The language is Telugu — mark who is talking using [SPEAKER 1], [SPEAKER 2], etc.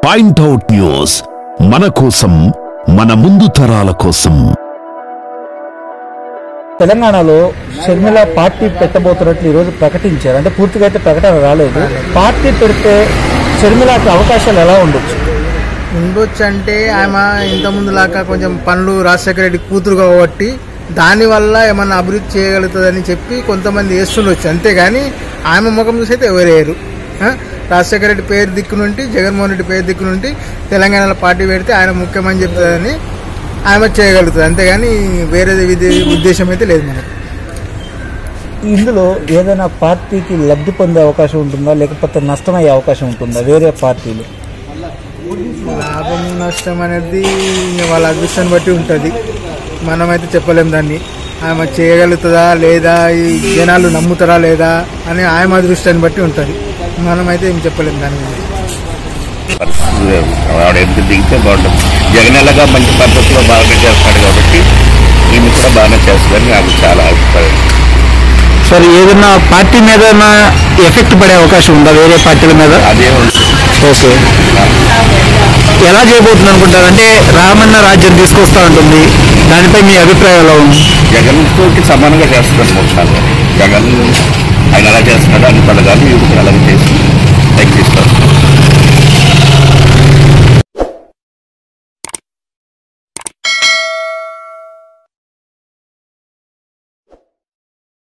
[SPEAKER 1] పాయింట్అవుట్ న్యూస్ మన కోసం మన ముందు తరాల కోసం
[SPEAKER 2] తెలంగాణలో షర్మిల పార్టీ పెట్టబోతున్నట్లు ఈరోజు ప్రకటించారు అంటే పూర్తిగా అయితే ప్రకటన రాలేదు పార్టీ పెడితే షర్మిలకి అవకాశాలు ఎలా ఉండొచ్చు
[SPEAKER 3] ఉండొచ్చు అంటే ఆమె ఇంతకుముందు లాగా కొంచెం పనులు రాజశేఖర రెడ్డి కూతురు కాబట్టి దానివల్ల ఏమన్నా అభివృద్ధి చేయగలుగుతుందని చెప్పి కొంతమంది వేస్తుండొచ్చు అంతేగాని ఆమె ముఖం చూసి అయితే ఎవరేయరు ఆ? రాజశేఖర రెడ్డి పేరు దిక్కు నుండి జగన్మోహన్ రెడ్డి పేరు దిక్కు నుండి తెలంగాణలో పార్టీ పెడితే ఆయన ముఖ్యమని చెప్తుందని ఆమె చేయగలుగుతుంది అంతేగాని వేరే విధి ఉద్దేశం అయితే లేదు మనకు
[SPEAKER 2] ఇందులో ఏదైనా పార్టీకి లబ్ధి పొందే అవకాశం ఉంటుందా లేకపోతే నష్టమయ్యే అవకాశం ఉంటుందా వేరే పార్టీలు
[SPEAKER 3] లాభం నష్టం అనేది ఇంక వాళ్ళ అదృష్టాన్ని బట్టి ఉంటుంది మనమైతే చెప్పలేం దాన్ని ఆమె చేయగలుగుతుందా లేదా ఈ జనాలు నమ్ముతారా లేదా అని ఆమె అదృష్టాన్ని బట్టి ఉంటుంది మనమైతే ఏం చెప్పలేం దాని గురించి
[SPEAKER 4] ఆవిడ ఎందుకు దిగితే బాగుంటుంది జగన్ ఎలాగా మంచి పద్ధతిలో బాగా చేస్తాడు కాబట్టి ఈమె కూడా బాగానే చేస్తుందని నాకు చాలా అభిప్రాయం
[SPEAKER 5] సార్ ఏదైనా పార్టీ మీద ఎఫెక్ట్ పడే అవకాశం ఉందా వేరే పార్టీల మీద
[SPEAKER 4] అదే ఉంటుంది
[SPEAKER 5] ఓకే ఎలా చేయబోతుంది అనుకుంటారు అంటే రామన్న రాజ్యం తీసుకొస్తా ఉంటుంది దానిపై మీ అభిప్రాయం ఎలా ఉంది
[SPEAKER 4] జగన్ తోటి సమానంగా చేస్తాను అనుకుంటున్నాను జగన్ ఆయన ఎలా చేస్తున్నాడు అన్ని పథకాలు ఈవిడ అలాగే చేసి